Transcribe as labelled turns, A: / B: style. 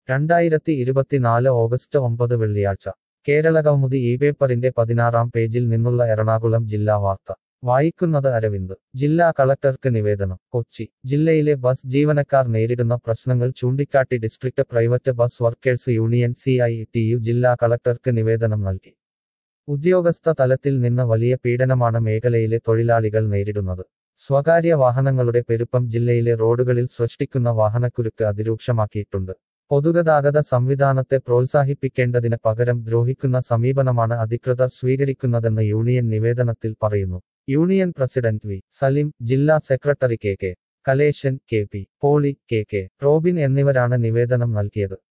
A: രണ്ടായിരത്തി ഇരുപത്തിനാല് ഓഗസ്റ്റ് ഒമ്പത് വെള്ളിയാഴ്ച കേരളകൗമുദി ഈ പേപ്പറിന്റെ പതിനാറാം പേജിൽ നിന്നുള്ള എറണാകുളം ജില്ലാ വാർത്ത വായിക്കുന്നത് അരവിന്ദ് ജില്ലാ കളക്ടർക്ക് നിവേദനം കൊച്ചി ജില്ലയിലെ ബസ് ജീവനക്കാർ നേരിടുന്ന പ്രശ്നങ്ങൾ ചൂണ്ടിക്കാട്ടി district private bus workers union C I T U ജില്ലാ കളക്ടർക്ക് നിവേദനം നൽകി ഉദ്യോഗസ്ഥ തലത്തിൽ നിന്ന് വലിയ പീഡനമാണ് മേഖലയിലെ തൊഴിലാളികൾ നേരിടുന്നത് സ്വകാര്യ വാഹനങ്ങളുടെ പെരുപ്പം ജില്ലയിലെ റോഡുകളിൽ സൃഷ്ടിക്കുന്ന വാഹനക്കുരുക്ക് അതിരൂക്ഷമാക്കിയിട്ടുണ്ട് പൊതുഗതാഗത സംവിധാനത്തെ പ്രോത്സാഹിപ്പിക്കേണ്ടതിന് പകരം ദ്രോഹിക്കുന്ന സമീപനമാണ് അധികൃതർ സ്വീകരിക്കുന്നതെന്ന് യൂണിയൻ നിവേദനത്തിൽ പറയുന്നു യൂണിയൻ പ്രസിഡന്റ് വി സലിം ജില്ലാ secretary K K Kalesan K P Poly K K Robin എന്നിവരാണ് നിവേദനം നൽകിയത്